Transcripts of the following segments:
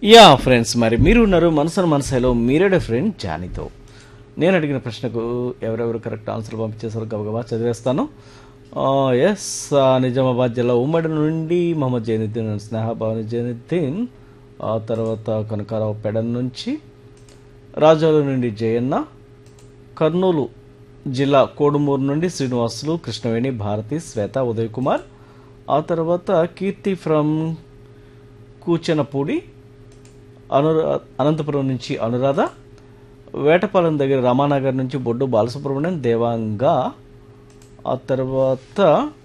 yeah friends మరి మీరు ఉన్నారు మనసును మనసులో మీరేడే ఫ్రెండ్ జానీతో నేను అడిగిన ప్రశ్నకు ఎవరెవరు కరెక్ట్ ఆన్సర్ పంపించేసారో గబగబా చదివేస్తాను ఎస్ నిజామాబాద్ జిల్లా ఉమ్మడి నుండి మహమ్మద్ జైనుద్దీన్ స్నేహభావని జైనుద్దీన్ ఆ తర్వాత కనకారావు పెడన్ నుంచి రాజోలు నుండి జయన్న కర్నూలు జిల్లా కోడుమూరు నుండి శ్రీనివాసులు కృష్ణవేణి భారతి శ్వేత ఉదయ్ కుమార్ ఆ తర్వాత కీర్తి ఫ్రమ్ కూచెనపూడి అనురా అనంతపురం నుంచి అనురాధ వేటపాలెం దగ్గర రామానగర్ నుంచి బొడ్డు బాలసుబ్రహ్మణ్యం దేవాంగ ఆ తర్వాత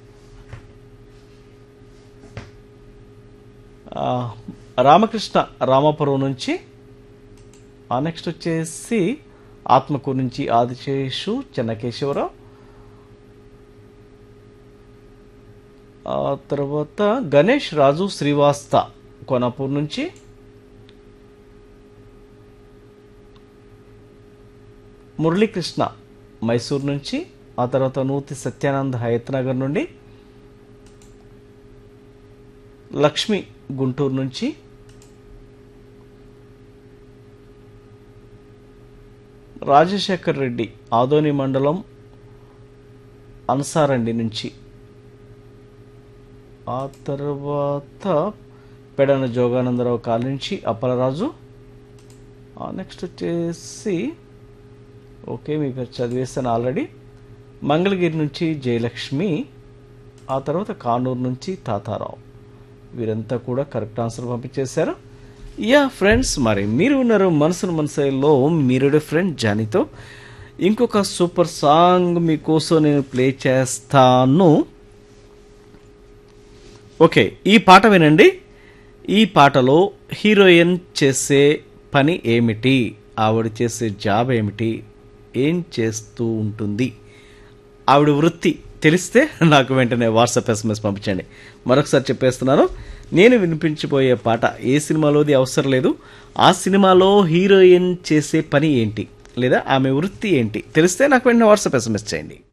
ఆ, రామకృష్ణ రామాపురం నుంచి ఆ నెక్స్ట్ వచ్చేసి ఆత్మకూరు నుంచి ఆదిశేషు చెన్నకేశవరావు ఆ తర్వాత గణేష్ రాజు శ్రీవాస్త కోనాపూర్ నుంచి మురళీకృష్ణ మైసూర్ నుంచి ఆ తర్వాత నూతి సత్యానంద్ హయత్నగర్ నుండి లక్ష్మి గుంటూరు నుంచి రాజశేఖర్ రెడ్డి ఆదోని మండలం అన్సారండి నుంచి ఆ తర్వాత పెడన జోగానందరావు కాలి నుంచి అప్పలరాజు ఆ నెక్స్ట్ వచ్చేసి ఓకే మీకు చదివేస్తాను ఆల్రెడీ మంగళగిరి నుంచి జయలక్ష్మి ఆ తర్వాత కానూరు నుంచి తాతారావు వీరంతా కూడా కరెక్ట్ ఆన్సర్ పంపించేశారు యా ఫ్రెండ్స్ మరి మీరు ఉన్నారు మనసును మనసులో మీరుడే ఫ్రెండ్ జానీతో ఇంకొక సూపర్ సాంగ్ మీకోసం నేను ప్లే చేస్తాను ఓకే ఈ పాట వినండి ఈ పాటలో హీరోయిన్ చేసే పని ఏమిటి ఆవిడ చేసే జాబ్ ఏమిటి ఏం చేస్తూ ఉంటుంది ఆవిడ వృత్తి తెలిస్తే నాకు వెంటనే వాట్సాప్ ఎస్ఎంఎస్ పంపించండి మరొకసారి చెప్పేస్తున్నాను నేను వినిపించబోయే పాట ఏ సినిమాలోది అవసరం లేదు ఆ సినిమాలో హీరోయిన్ చేసే పని ఏంటి లేదా ఆమె వృత్తి ఏంటి తెలిస్తే నాకు వెంటనే వాట్సాప్ ఎస్ఎంఎస్ చేయండి